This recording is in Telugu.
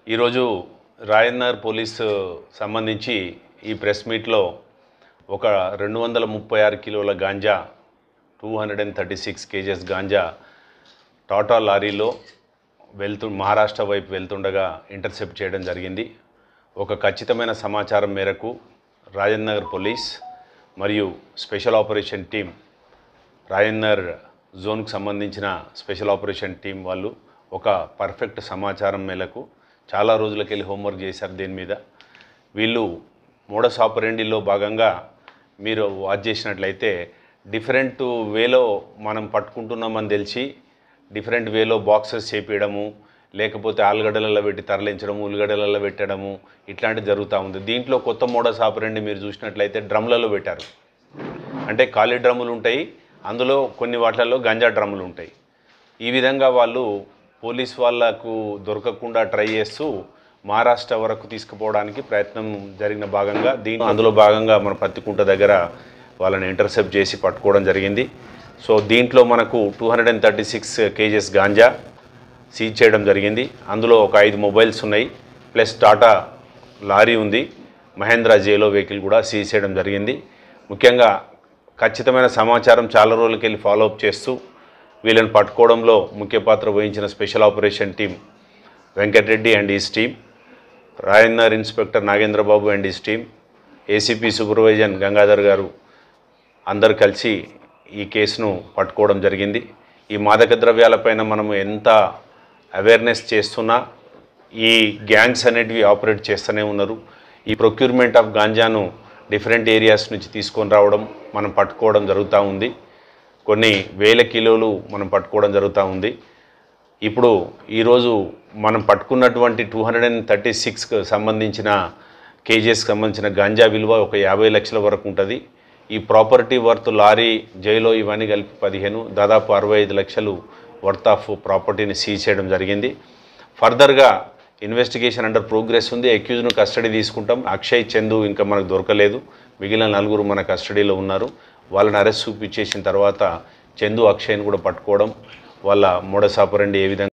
ఈరోజు రాయన్నర్ పోలీసు సంబంధించి ఈ ప్రెస్ మీట్లో ఒక రెండు వందల ముప్పై ఆరు కిలోల ganja two hundred and thirty six kgs ganja Tata లారీలో వెళ్తూ మహారాష్ట్ర వైపు వెళ్తుండగా ఇంటర్సెప్ట్ చేయడం జరిగింది ఒక ఖచ్చితమైన సమాచారం మేరకు రాజన్ నగర్ పోలీస్ మరియు స్పెషల్ ఆపరేషన్ టీం రాయన్నర్ జోన్కు సంబంధించిన స్పెషల్ ఆపరేషన్ టీం వాళ్ళు ఒక పర్ఫెక్ట్ సమాచారం మేరకు చాలా రోజులకి వెళ్ళి హోంవర్క్ చేశారు దీని మీద వీళ్ళు మోడస్ ఆపరెండిలో భాగంగా మీరు వాచ్ చేసినట్లయితే డిఫరెంట్ వేలో మనం పట్టుకుంటున్నామని తెలిసి డిఫరెంట్ వేలో బాక్సెస్ చేపించడము లేకపోతే ఆలుగడ్డలలో పెట్టి తరలించడము ఉల్లిగడ్డలలో పెట్టడము ఇట్లాంటివి జరుగుతూ ఉంది దీంట్లో కొత్త మోడస్ ఆపరెండి మీరు చూసినట్లయితే డ్రమ్లలో పెట్టారు అంటే ఖాళీ డ్రమ్ములు ఉంటాయి అందులో కొన్ని వాటిలలో గంజా డ్రమ్ములు ఉంటాయి ఈ విధంగా వాళ్ళు పోలీస్ వాళ్ళకు దొరకకుండా ట్రై చేస్తూ మహారాష్ట్ర వరకు తీసుకుపోవడానికి ప్రయత్నం జరిగిన భాగంగా దీని అందులో భాగంగా మన పత్తికుంట దగ్గర వాళ్ళని ఇంటర్సెప్ట్ చేసి పట్టుకోవడం జరిగింది సో దీంట్లో మనకు two hundred and thirty six kgs ganja seize చేయడం జరిగింది అందులో ఒక ఐదు మొబైల్స్ ఉన్నాయి ప్లస్ టాటా లారీ ఉంది మహేంద్ర జేలో వెహికల్ కూడా సీజ్ చేయడం జరిగింది ముఖ్యంగా ఖచ్చితమైన సమాచారం చాలా రోజులకి వెళ్ళి ఫాలో అప్ చేస్తూ వీళ్ళని పట్టుకోవడంలో ముఖ్య పాత్ర వహించిన special operation team Venkatareddy and his team రాయన్నర్ inspector Nagendrababu and his team ACP supervision Gangadhar garu అందరు కలిసి ఈ కేసును పట్టుకోవడం జరిగింది ఈ మాదక ద్రవ్యాలపైన మనం ఎంత అవేర్నెస్ చేస్తున్నా ఈ గ్యాంగ్స్ అనేటివి ఆపరేట్ చేస్తూనే ఉన్నారు ఈ ప్రొక్యూర్మెంట్ ఆఫ్ గాంజాను డిఫరెంట్ ఏరియాస్ నుంచి తీసుకొని రావడం మనం పట్టుకోవడం జరుగుతూ ఉంది కొన్ని వేల కిలోలు మనం పట్టుకోవడం జరుగుతూ ఉంది ఇప్పుడు ఈరోజు మనం పట్టుకున్నటువంటి టూ హండ్రెడ్ అండ్ థర్టీ సిక్స్కి సంబంధించిన కేజెస్కి సంబంధించిన గంజా విలువ ఒక యాభై లక్షల వరకు ఉంటుంది ఈ ప్రాపర్టీ వర్త్ లారీ జైలో ఇవన్నీ కలిపి పదిహేను దాదాపు అరవై ఐదు లక్షలు వర్త్ ఆఫ్ ప్రాపర్టీని సీజ్ చేయడం జరిగింది ఫర్దర్గా ఇన్వెస్టిగేషన్ అండర్ ప్రోగ్రెస్ ఉంది అక్యూజ్ను కస్టడీ తీసుకుంటాం అక్షయ్ చందు ఇంకా మనకు దొరకలేదు మిగిలిన నలుగురు మన కస్టడీలో ఉన్నారు వాళ్ళని అరెస్ట్ చూపించేసిన తర్వాత చందు అక్షయ్ని కూడా పట్టుకోవడం వాళ్ళ మోడస్ ఆపరండి ఏ విధంగా